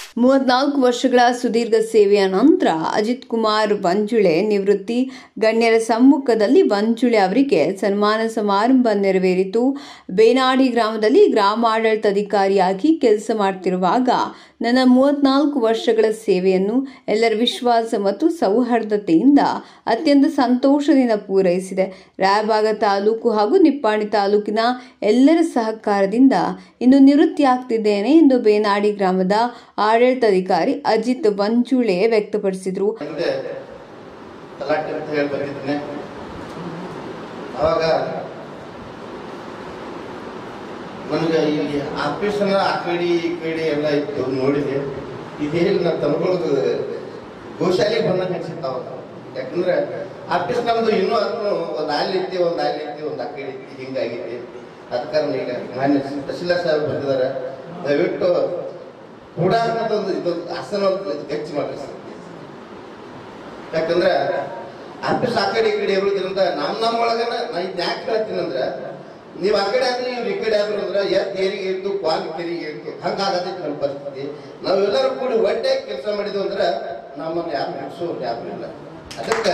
ಮೂವತ್ನಾಲ್ಕು ವರ್ಷಗಳ ಸುದೀರ್ಘ ಸೇವೆಯ ನಂತರ ಅಜಿತ್ ಕುಮಾರ್ ಬಂಜುಳೆ ನಿವೃತ್ತಿ ಗಣ್ಯರ ಸಮ್ಮುಖದಲ್ಲಿ ಬಂಜುಳೆ ಅವರಿಗೆ ಸನ್ಮಾನ ಸಮಾರಂಭ ನೆರವೇರಿತು ಬೇನಾಡಿ ಗ್ರಾಮದಲ್ಲಿ ಗ್ರಾಮಾಡಳಿತಾಧಿಕಾರಿಯಾಗಿ ಕೆಲಸ ಮಾಡ್ತಿರುವಾಗ ನನ್ನ ಮೂವತ್ನಾಲ್ಕು ವರ್ಷಗಳ ಸೇವೆಯನ್ನು ಎಲ್ಲರ ವಿಶ್ವಾಸ ಮತ್ತು ಸೌಹಾರ್ದತೆಯಿಂದ ಅತ್ಯಂತ ಸಂತೋಷದಿಂದ ಪೂರೈಸಿದೆ ರಾಯಬಾಗ ತಾಲೂಕು ಹಾಗೂ ನಿಪ್ಪಾಣಿ ತಾಲೂಕಿನ ಎಲ್ಲರ ಸಹಕಾರದಿಂದ ಇನ್ನು ನಿವೃತ್ತಿಯಾಗ್ತಿದ್ದೇನೆ ಎಂದು ಬೇನಾಡಿ ಗ್ರಾಮದ ಆಡಳಿತಾಧಿಕಾರಿ ಅಜಿತ್ ಬಂಜುಳೆ ವ್ಯಕ್ತಪಡಿಸಿದರು ಮುಂದೆ ತಲಾಟೆ ಅಂತ ಹೇಳಿ ಬಂದಿದ್ದೇನೆ ಅವಾಗ ನನಗೆ ಈ ಆಫೀಸನ್ನ ಆ ಕಡೆ ಈ ಕಡೆ ಎಲ್ಲ ಇತ್ತು ನೋಡಿದೆ ಇದೇನು ನನ್ನ ತಮ್ಗಳದ್ದು ಗೋಶಾಲೆ ಬಂದಂಗೆ ಅನ್ಸಿತ್ತು ಅವಾಗ ಯಾಕಂದ್ರೆ ಆಫೀಸ್ ನಮ್ದು ಇನ್ನೂ ಅದನ್ನು ಒಂದು ಅಲ್ಲಿ ಐತಿ ಒಂದು ಅಲ್ಲಿ ಐತಿ ಒಂದು ಆ ಕಡೆ ಐತಿ ಹಿಂಗಾಗೈತಿ ಅದ ಕಾರಣ ಈಗ ಮಾನ್ಯ ತಹಸೀಲ್ದಾರ್ ಸಾಹೇಬ್ ಬಂದಿದ್ದಾರೆ ದಯವಿಟ್ಟು ಕೂಡ ಅನ್ನೋದೊಂದು ಇದೊಂದು ಆಸನ ಹೆಚ್ಚು ಮಾಡ್ರಿ ಸರ್ ಯಾಕಂದ್ರೆ ಆಫೀಸ್ ಆ ಕಡೆ ಈ ಕಡೆ ಇರೋದ್ರಿಂದ ನಮ್ಮ ನಮ್ಮ ಒಳಗನ ನಾ ಇದು ಯಾಕೆ ಹೇಳ್ತೀನಿ ಅಂದ್ರೆ ನೀವು ಆ ಕಡೆ ಆದ್ರೆ ಇವ್ರು ಈ ಕಡೆ ಆದ್ರು ಅಂದ್ರೆ ಎತ್ ಏರಿಗೆ ಇತ್ತು ಕ್ವಾಲ್ ಕೆರಿಗೆ ಇತ್ತು ಹಂಗಾಗತೈತಿ ನಮ್ಮ ಪರಿಸ್ಥಿತಿ ನಾವೆಲ್ಲರೂ ಕೂಡಿ ಒಟ್ಟೆ ಕೆಲಸ ಮಾಡಿದ್ವು ಅಂದ್ರೆ ನಮ್ಮನ್ನು ಯಾರು ಮುಗಿಸೋರು ಯಾರು ಇಲ್ಲ ಅದಕ್ಕೆ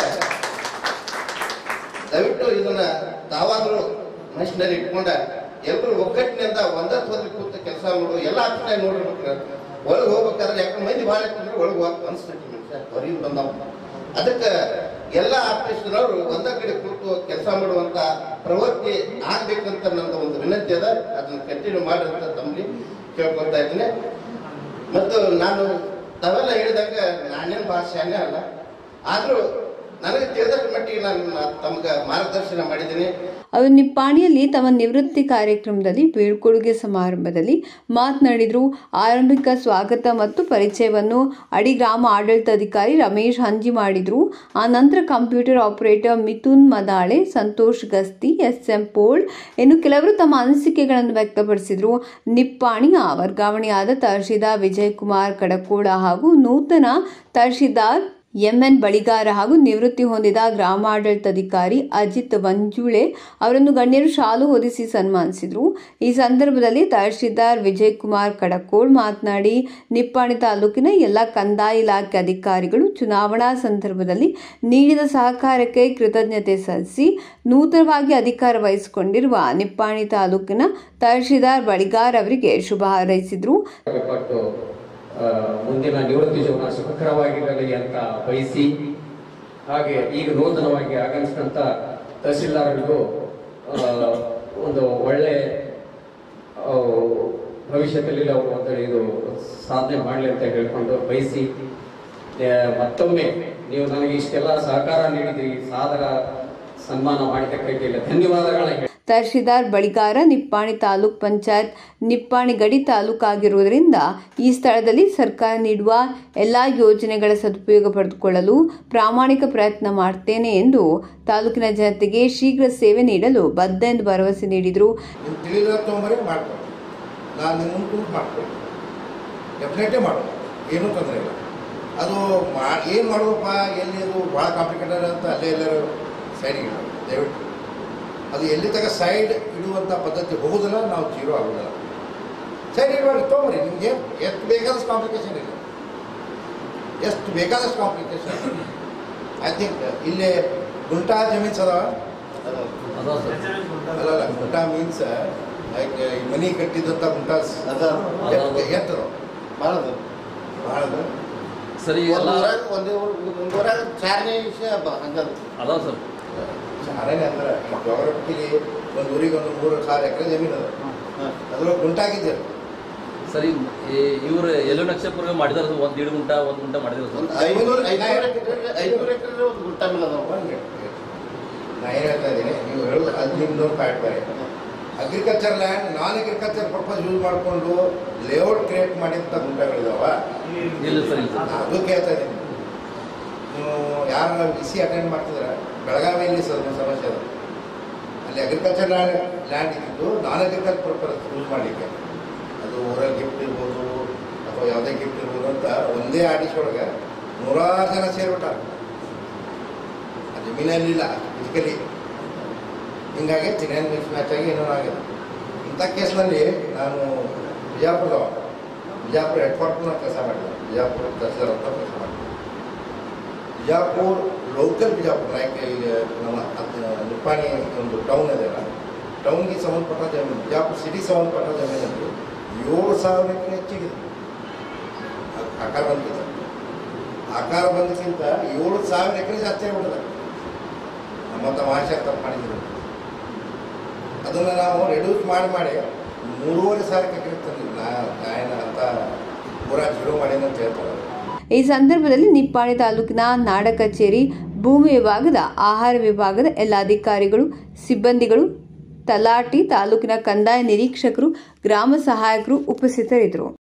ದಯವಿಟ್ಟು ಇದನ್ನ ತಾವಾದ್ರೂ ಮನುಷ್ಯನಲ್ಲಿ ಇಟ್ಕೊಂಡ ಎಲ್ಲರೂ ಒಗ್ಗಟ್ಟಿನಿಂದ ಒಂದೇ ಹೋದ್ರೆ ಕೂತು ಕೆಲಸ ಮಾಡು ಎಲ್ಲ ಆಫೀಸ್ನಾಗ ನೋಡಿರ್ಬೇಕು ಒಳಗೆ ಹೋಗ್ಬೇಕಾದ್ರೆ ಯಾಕಂದ್ರೆ ಮಂದಿ ಭಾಳ ಇರ್ತಂದ್ರೆ ಒಳಗೆ ಹೋಗಕ್ಕೆ ಅನಿಸ್ತೈತಿ ಮನುಷ್ಯ ಹೊರಗಿಂದ ಬಂದವ ಅದಕ್ಕೆ ಎಲ್ಲ ಆಫೀಸ್ನವರು ಒಂದೇ ಕಡೆ ಕೂತು ಕೆಲಸ ಮಾಡುವಂತ ಪ್ರವೃತ್ತಿ ಆಗ್ಬೇಕಂತ ನನ್ನ ಒಂದು ವಿನಂತಿ ಅದ ಅದನ್ನ ಕಂಟಿನ್ಯೂ ಮಾಡಿ ಅಂತ ತಮ್ಮಲ್ಲಿ ಕೇಳ್ಕೊತಾ ಇದ್ದೀನಿ ಮತ್ತು ನಾನು ತಾವೆಲ್ಲ ಹೇಳಿದಾಗ ನಾನೇನು ಭಾಷೆನೇ ಅಲ್ಲ ಆದರೂ ನನಗೆ ತಿಳಿದಷ್ಟು ಮಟ್ಟಿಗೆ ನಾನು ತಮ್ಗೆ ಮಾರ್ಗದರ್ಶನ ಮಾಡಿದ್ದೀನಿ ಅವರು ನಿಪ್ಪಾಣಿಯಲ್ಲಿ ತಮ್ಮ ನಿವೃತ್ತಿ ಕಾರ್ಯಕ್ರಮದಲ್ಲಿ ಬೀಳ್ಕೊಡುಗೆ ಸಮಾರಂಭದಲ್ಲಿ ಮಾತನಾಡಿದರು ಆರಂಭಿಕ ಸ್ವಾಗತ ಮತ್ತು ಪರಿಚಯವನ್ನು ಅಡಿ ಗ್ರಾಮ ಆಡಳಿತಾಧಿಕಾರಿ ರಮೇಶ್ ಹಂಜಿ ಮಾಡಿದರು ಆ ನಂತರ computer operator Mithun Madale Santosh Gasti S M Pol ಇನ್ನು ಕೆಲವರು ತಮ್ಮ ಅನಿಸಿಕೆಗಳನ್ನು ವ್ಯಕ್ತಪಡಿಸಿದರು ನಿಪ್ಪಾಣಿಯ ವರ್ಗಾವಣೆಯಾದ ತಹಶೀಲ್ದಾರ್ ವಿಜಯ್ ಕುಮಾರ್ ಕಡಕೋಳ ಹಾಗೂ ನೂತನ ತಹಶೀಲ್ದಾರ್ ಎಂಎನ್ ಬಳಿಗಾರ ಹಾಗೂ ನಿವೃತ್ತಿ ಹೊಂದಿದ ಗ್ರಾಮಾಡಳಿತಾಧಿಕಾರಿ ಅಜಿತ್ ಮಂಜುಳೆ ಅವರನ್ನು ಗಣ್ಯರು ಶಾಲು ಹೊದಿಸಿ ಸನ್ಮಾನಿಸಿದರು ಈ ಸಂದರ್ಭದಲ್ಲಿ ತಹಶೀಲ್ದಾರ್ ವಿಜಯ್ ಕುಮಾರ್ ಕಡಕೋಳ್ ಮಾತನಾಡಿ ನಿಪ್ಪಾಣಿ ತಾಲೂಕಿನ ಎಲ್ಲ ಕಂದಾಯ ಇಲಾಖೆ ಅಧಿಕಾರಿಗಳು ಚುನಾವಣಾ ಸಂದರ್ಭದಲ್ಲಿ ನೀಡಿದ ಸಹಕಾರಕ್ಕೆ ಕೃತಜ್ಞತೆ ಸಲ್ಲಿಸಿ ನೂತನವಾಗಿ ಅಧಿಕಾರ ವಹಿಸಿಕೊಂಡಿರುವ ನಿಪ್ಪಾಣಿ ತಾಲೂಕಿನ ತಹಶೀಲ್ದಾರ್ ಬಳಿಗಾರ್ ಅವರಿಗೆ ಶುಭ ಹಾರೈಸಿದರು ಪಟ್ಟು ಆ, ಮುಂದಿನ ನಿವೃತ್ತಿ ಜೀವನ ಸುಖಕರವಾಗಿರಲಿ ಅಂತ ಬಯಸಿ ಹಾಗೆ ಈಗ ನೂತನವಾಗಿ ಆಗಮಿಸಿದಂಥ ತಹಸೀಲ್ದಾರ್ಗಳಿಗೂ ಆ, ಒಂದು ಒಳ್ಳೆ ಆ, ಭವಿಷ್ಯದಲ್ಲಿ ಅವರು ಒಂದು ಇದು ಸಾಧನೆ ಮಾಡಲಿ ಅಂತ ಹೇಳ್ಕೊಂಡು ಬಯಸಿ ಆ, ಮತ್ತೊಮ್ಮೆ ನೀವು ನನಗೆ ಇಷ್ಟೆಲ್ಲ ಸಹಕಾರ ನೀಡಿದ್ರಿ ಸಾದರ ಸನ್ಮಾನ ಮಾಡಿದ್ದಕ್ಕಾಗಿ ಧನ್ಯವಾದಗಳನ್ನ ಹೇಳಿ ತಹಶೀಲ್ದಾರ್ ಬಳಿಗಾರ ನಿಪ್ಪಾಣಿ ತಾಲೂಕ್ ಪಂಚಾಯತ್ ನಿಪ್ಪಾಣಿ ಗಡಿ ತಾಲೂಕಾಗಿರುವುದರಿಂದ ಈ ಸ್ಥಳದಲ್ಲಿ ಸರ್ಕಾರ ನೀಡುವ ಎಲ್ಲ ಯೋಜನೆಗಳ ಸದುಪಯೋಗ ಪಡೆದುಕೊಳ್ಳಲು ಪ್ರಾಮಾಣಿಕ ಪ್ರಯತ್ನ ಮಾಡ್ತೇನೆ ಎಂದು ತಾಲೂಕಿನ ಜನತೆಗೆ ಶೀಘ್ರ ಸೇವೆ ನೀಡಲು ಬದ್ಧ ಎಂದು ಭರವಸೆ ನೀಡಿದರು ನೀವು ತಿಳಿದ ತೊಗೊಂಬರಿ ಮಾಡ್ಕೊಳ್ಳಿ ನಾನು ನಿಮ್ಮ ಮುಂದೆ ಮಾಡ್ಕೊಳ್ಳಿ ಡೆಫಿನೆಟ್ಲಿ ಮಾಡೋದು ಏನೂ ತೊಂದರೆ ಇಲ್ಲ ಅದು ಮಾ ಏನು ಮಾಡೋದಪ್ಪ ಎಲ್ಲಿ ಅದು ಭಾಳ ಕಾಂಪ್ಲಿಕೇಟೆಡ್ ಅಂತ ಅಲ್ಲೇ ಎಲ್ಲರೂ ಸೈಡಿಗೆ ಇಡೋದು ದಯವಿಟ್ಟು ಅದು ಎಲ್ಲಿ ತನಕ ಸೈಡ್ ಇಡುವಂಥ ಪದ್ಧತಿ ಹೋಗೋದಿಲ್ಲ ನಾವು ಜೀರೋ ಆಗೋದಿಲ್ಲ ಸೈಡ್ ಇಡುವಾಗ ತೊಗೊಂಬರಿ ನಿಮಗೆ ಎಷ್ಟು ಬೇಕಾದಷ್ಟು ಕಾಂಪ್ಲಿಕೇಶನ್ ಇದೆ ಎಷ್ಟು ಬೇಕಾದಷ್ಟು ಕಾಂಪ್ಲಿಕೇಶನ್ ಐ ಥಿಂಕ್ ಇಲ್ಲೇ ಗುಂಟಾ ಜಮೀನ್ಸ್ ಅದಾವ ಅಲ್ಲ ಅಲ್ಲ ಗುಂಟಾ ಮೀನ್ಸ್ ಲೈಕ್ ಮನಿ ಕಟ್ಟಿದಂಥ ಗುಂಟಾಸ್ ಅದ ಎತ್ತದ ಭಾಳದು ಬಹಳದು ಸರಿ ಒಂದು ಎಲ್ಲ ಊರಾಗ ಒಂದು ಒಂದು ಊರಾಗ ಚಾರನೇ ವಿಷಯ ಹಂಗದ ಅದಾವ ಸರ್ ಚಾರನೇ ಅಂದ್ರೆ ಜೋಗ್ರಫಿಲಿ ಒಂದು ಊರಿಗೆ ಒಂದು ಮೂರು ಸಾವಿರ ಎಕರೆ ಜಮೀನು ಅದ ಅದ್ರೊಳಗೆ ಗುಂಟಾಗಿದ್ದೀರ ಸರಿ ಇವ್ರು ಎಲ್ಲೋ ನಕ್ಷತ್ರ ಮಾಡಿದಾರ ಒಂದ್ ದೀಡ್ ಗುಂಟ ಒಂದ್ ಗುಂಟ ಮಾಡಿದಾರ ಸರ್ ಒಂದು ಐನೂರು ಐನೂರು ಎಕರೆ ಐನೂರು ಎಕರೆ ಒಂದು ಗುಂಟ ಮೇಲೆ ಅದಾವ ನಾ ಏನು ಹೇಳ್ತಾ ಇದ್ದೀನಿ ನೀವು ಹೇಳೋದು ಅದು ನಿಮ್ದೊಂದು ಪ್ಯಾಟ್ ಬೇರೆ agriculture land non agriculture purpose use ಮಾಡಿಕೊಂಡು ಲೇಔಟ್ ಕ್ರಿಯೇಟ್ ಮಾಡಿದಂಥ ಗುಂಟಗಳಿದಾವ ಇಲ್ಲ ಸರ್ ಇಲ್ಲ ಸರ್ ಅದು ಕೇಳ್ತಾ ಇದ್ದೀನಿ ನೀವು ಯಾರು ಬಿ ಸಿ ಅಟೆಂಡ್ ಮಾಡ್ತಿದ್ರೆ ಬೆಳಗಾವಿಯಲ್ಲಿ ಸ್ವಲ್ಪ ಸಮಸ್ಯೆ ಅದ ಅಲ್ಲಿ ಅಗ್ರಿಕಲ್ಚರ್ ಲ್ಯಾಂಡ್ ಲ್ಯಾಂಡ್ ಇದ್ದಿದ್ದು ನಾನ್ ಅಗ್ರಿಕಲ್ಚರ್ ಪರ್ಪಸ್ ಯೂಸ್ ಮಾಡಲಿಕ್ಕೆ ಅದು ಊರಲ್ಲಿ ಗಿಫ್ಟ್ ಇರ್ಬೋದು ಅಥವಾ ಯಾವುದೇ ಗಿಫ್ಟ್ ಇರ್ಬೋದು ಅಂತ ಒಂದೇ ಆಡಿಸ್ ಒಳಗೆ ನೂರಾರು ಜನ ಸೇರ್ಬಿಟ್ಟಾರ ಆ ಜಮೀನಲ್ಲಿಲ್ಲ ಫಿಸಿಕಲಿ ಹಿಂಗಾಗಿ ಚಿಕನ್ ಮಿಕ್ಸ್ ಮ್ಯಾಚ್ ಆಗಿ ಏನೋ ಆಗಿದೆ ಇಂಥ ಕೇಸ್ನಲ್ಲಿ ನಾನು ಬಿಜಾಪುರದವ ಬಿಜಾಪುರ ಹೆಡ್ ಕ್ವಾರ್ಟರ್ನ ಕೆಲಸ ಮಾಡಿದ್ದಾರೆ ಬಿಜಾಪುರ ತಹಸೀಲ್ದಾರ್ ಅಂತ ಕೆಲಸ ಮಾಡಿದ್ದಾರೆ ಬಿಜಾಪುರ ಲೋಕಲ್ ಬಿಜಾಪುರ ಲೈಕ್ ಈಗ ನಮ್ಮ ಅದ್- ನಿಪ್ಪಾಣಿ ಒಂದು ಟೌನ್ ಇದೆಯಲ್ಲ ಟೌನ್ಗೆ ಸಂಬಂಧಪಟ್ಟ ಜಮೀನು ಬಿಜಾಪುರ ಸಿಟಿ ಸಂಬಂಧಪಟ್ಟ ಜಮೀನಲ್ಲಿ ಏಳು ಸಾವಿರ ಎಕರೆ ಹೆಚ್ಚಿಗಿದೆ ಆ- ಆಕಾರ ಬಂದಿದೆ ಆಕಾರ ಬಂದಕ್ಕಿಂತ ಏಳು ಸಾವಿರ ಎಕರೆ ಜಾಸ್ತಿ ಆಗ್ಬಿಟ್ಟಿದೆ ನಮ್ಮಂತ ಮಹಾಶಯ ತಪ್ಪು ಮಾಡಿದ್ರು ಅದನ್ನು ನಾವು ರೆಡ್ಯೂಸ್ ಮಾಡಿ ಮಾಡಿ ಮೂರುವರೆ ಸಾವಿರಕ್ಕೆ ಎಕರೆ ತಂದಿದ್ವಿ ನಾ ನಾಯನ ಅಂತ ಪೂರಾ ಜೀರೋ ಮಾಡಿ ಅಂತ ಹೇಳ್ತಾರೆ ಈ ಸಂದರ್ಭದಲ್ಲಿ ನಿಪ್ಪಾಣಿ ತಾಲೂಕಿನ ನಾಡ ಕಚೇರಿ ಭೂಮಿ ವಿಭಾಗದ ಆಹಾರ ವಿಭಾಗದ ಎಲ್ಲ ಅಧಿಕಾರಿಗಳು ಸಿಬ್ಬಂದಿಗಳು ತಲಾಟಿ ತಾಲೂಕಿನ ಕಂದಾಯ ನಿರೀಕ್ಷಕರು ಗ್ರಾಮ ಸಹಾಯಕರು ಉಪಸ್ಥಿತರಿದ್ದರು